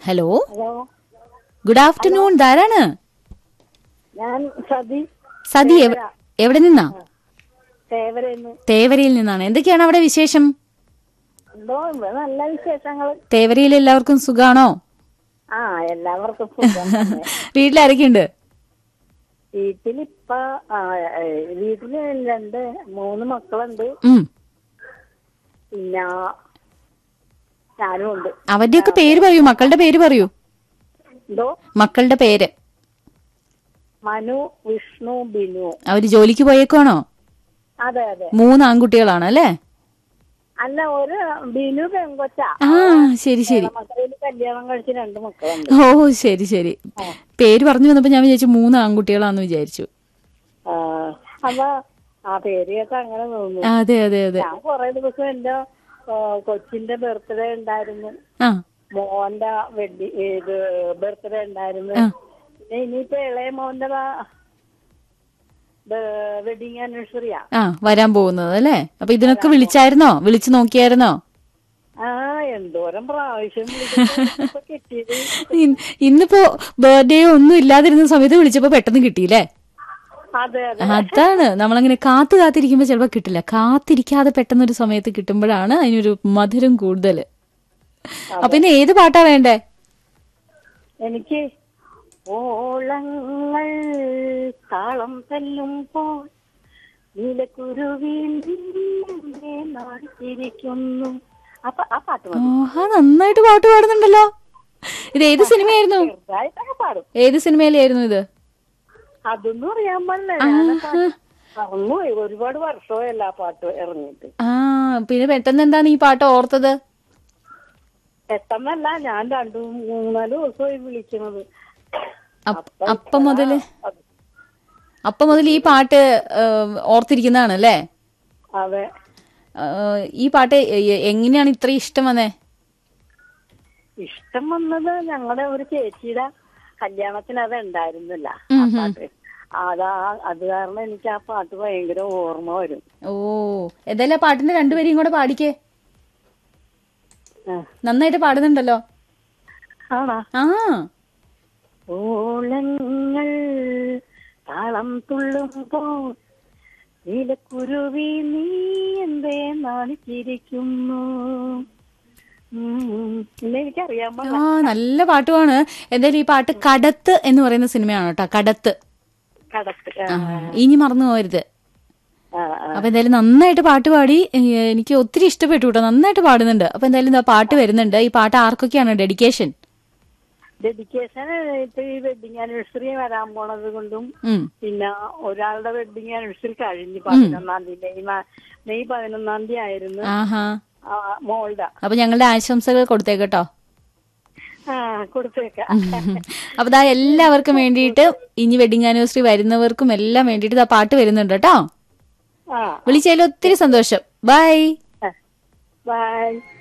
Hello hello good afternoon ധാരാണ് ഞാൻ സതി സതി എവ- എവിടെ നിന്നാ തേവരെന്ന് തേവരയിൽ നിന്നാണ് എന്തൊക്കെയാണ് അവിടെ വിശേഷം എന്തോ ഇവിടെ നല്ല വിശേഷങ്ങൾ തേവരയിൽ എല്ലാവർക്കും സുഖാണോ ആ എല്ലാവർക്കും സുഖം തന്നെ. വീട്ടിലാരൊക്കെയുണ്ട് വീട്ടിലിപ്പ ആ, ഏ, വീട്ടില് രണ്ട് മൂന്ന് മക്കളുണ്ട് ഉം പിന്നെ ഞാനും ഉണ്ട് അവരുടെയൊക്കെ പേര് പറയൂ മക്കളുടെ പേര് പറയൂ എന്തോ മക്കളുടെ പേര് മനു വിഷ്ണു ബിനു അവര് ജോലിക്ക് പോയേക്കാണോ അതെ അതെ മൂന്ന് ആൺകുട്ടികളാണ് അല്ലേ അല്ല ഒരു ബിനു പെങ്കൊച്ച ആ ശരി ശരി മക്കളിൽ കല്യാണം കഴിച്ച് രണ്ട് മക്കളുണ്ട് ഓ ശരി ശരി പേര് പറഞ്ഞു വന്നപ്പോ ഞാൻ വിചാരിച്ചു മൂന്ന് ആൺകുട്ടികളാന്ന് വിചാരിച്ചു ആ, അപ്പൊ ആ പേര് കേട്ട അങ്ങനെ തോന്നുന്നു അതെ അതെ അതെ ഞാൻ കൊറേ ദിവസം എന്റെ ആ, കൊച്ചിന്റെ ബർത്ത്ഡേ ഉണ്ടായിരുന്നു ആ മോന്റെ വെഡി ഇത് ബർത്ത്ഡേ ഉണ്ടായിരുന്നു ആ. പിന്നെ ഇനിയിപ്പോ ഇളയ മോന്റെ വെഡിങ് ആനിവേഴ്സറിയാ ആ വരാൻ പോകുന്നത് അല്ലേ അപ്പൊ ഇതിനൊക്കെ വിളിച്ചായിരുന്നോ വിളിച്ചു നോക്കിയായിരുന്നോ ആ എന്തോരം പ്രാവശ്യം വിളിച്ചിട്ട് ഇപ്പൊ കിട്ടിയത് ഇൻ- ഇന്നിപ്പോ ബർത്ത്ഡേ ഒന്നും ഇല്ലാതിരുന്ന സമയത്ത് വിളിച്ചപ്പോ പെട്ടെന്ന് കിട്ടിയില്ലേ അതെ അതെ അതാണ് നമ്മളങ്ങനെ കാത്തു കാത്തിരിക്കുമ്പോ ചിലപ്പോ കിട്ടില്ല കാത്തിരിക്കാതെ പെട്ടെന്ന് ഒരു സമയത്ത് കിട്ടുമ്പോഴാണ് അതിനൊരു മധുരം കൂടുതൽ അപ്പൊ ഇന്ന് ഏത് പാട്ടാ വേണ്ടേ എനിക്ക് ഓളങ്ങൾ താളം തല്ലുമ്പോൾ നീലക്കുരുവീന്റെ നാടിച്ചിരിക്കുന്നു അപ്പൊ ആ പാട്ട് മതി ആഹാ നന്നായിട്ട് പാട്ട് പാടുന്നുണ്ടല്ലോ ഇത് ഏത് സിനിമയായിരുന്നു ചെറുതായിട്ടൊക്കെ പാടും ഏത് സിനിമയിലായിരുന്നു ഇത് അതൊന്നും അറിയാൻ പാടില്ല ഞാൻ മറന്നുപോയി ഒരുപാട് വർഷമായല്ല ആ പാട്ട് ഇറങ്ങിയിട്ട് ആ പിന്നെ പെട്ടെന്ന് എന്താണ് ഈ പാട്ട് ഓർത്തത് പെട്ടെന്നല്ല ഞാൻ രണ്ടു മൂന്നാല് ദിവസമായി വിളിക്കുന്നത് അപ്പ- അപ്പം മുതല് അപ്പം മുതൽ ഈ പാട്ട് ഏഹ്, ഓർത്തിരിക്കുന്നതാണ് അല്ലേ അതെ ഏഹ്, ഈ പാട്ട് എ- എങ്ങനെയാണ് ഇത്ര ഇഷ്ടം വന്നേ ഇഷ്ടം വന്നത് ഞങ്ങളുടെ ഒരു ചേച്ചിയുടെ കല്യാണത്തിന് അത് ഉണ്ടായിരുന്നില്ല ആ പാട്ട് അതാ അത് കാരണം എനിക്ക് ആ പാട്ട് ഭയങ്കര ഓർമ്മ വരും ഓ ഏതായാലും ആ പാട്ടിന്റെ രണ്ടുപേരെയും കൂടെ പാടിക്കേ ആ. നന്നായിട്ട് പാടുന്നുണ്ടല്ലോ ആണാ ആ ഓളങ്ങൾ താളം തുള്ളുമ്പോൾ നീലക്കുരുവി നീ എന്തേ നാണിച്ചിരിക്കുന്നു ഉം. പിന്നെ എനിക്കറിയാൻ പാടില്ല. ആ നല്ല പാട്ടുമാണ് എന്തായാലും ഈ പാട്ട് കടത്ത് എന്ന് പറയുന്ന സിനിമയാണ് കേട്ടോ കടത്ത് കടത്ത് ആ, ആ, ഇനി മറന്നു പോകരുത് ആ, ആ. അപ്പൊ എന്തായാലും നന്നായിട്ട് പാട്ട് പാടി ഏ, എനിക്ക് ഒത്തിരി ഇഷ്ടപ്പെട്ടു കേട്ടോ നന്നായിട്ട് പാടുന്നുണ്ട് അപ്പൊ എന്തായാലും ഇതാ പാട്ട് വരുന്നുണ്ട് ഈ പാട്ട് ആർക്കൊക്കെയാണ് ഡെഡിക്കേഷൻ ഡെഡിക്കേഷൻ ഇപ്പൊ ഈ വെഡിങ് ആനിവേഴ്സറി വരാൻ പോണത് കൊണ്ടും ഉം പിന്നെ ഒരാളുടെ വെഡിങ് ആനിവേഴ്സറി കഴിഞ്ഞ് പതിനൊന്നാം തീയതി മെയ് മാ- മെയ് പതിനൊന്നാം തീയതി ആയിരുന്നു ആഹാ ആ, മോളുടെ അപ്പൊ ഞങ്ങളുടെ ആശംസകൾ കൊടുത്തേക്കട്ടോ ആ കൊടുത്തേക്കാം അപ്പൊ ദാ എല്ലാവർക്കും വേണ്ടിയിട്ട് ഇനി വെഡിങ് ആനിവേഴ്സറി വരുന്നവർക്കും എല്ലാം വേണ്ടിയിട്ട് ഇതാ പാട്ട് വരുന്നുണ്ട് കേട്ടോ ആ വിളിച്ചതിൽ ഒത്തിരി സന്തോഷം ബൈ ബൈ